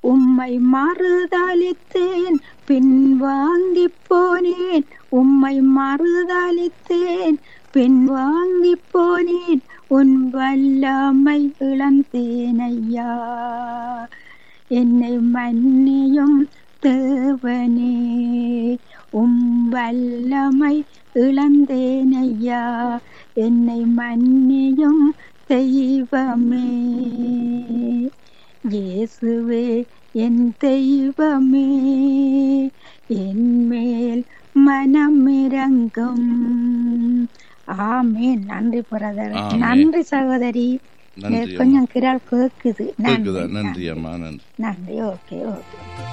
உம்மை மறுதளித்தேன் பின் வாங்கி போனேன் உம்மை மறுதளித்தேன் பின் வாங்கி போனேன் உன் வல்லமை இழந்தேன் ஐயா என்னை மன்னியும் தேவனே உம் வல்லமை இழந்தேன் ஐயா என்னை மன்னியும் தெய்வமே இயேசுவே என் தெய்வமே என் மேல் மனமிரங்கும் ஆமே நன்றி பிரதர் ஆமென். நன்றி சகோதரி நன்றி கொஞ்சம் கிரால் கேக்குது கேக்குதா நன்றி நன்றி அம்மா நன்றி நன்றி ஓகே ஓகே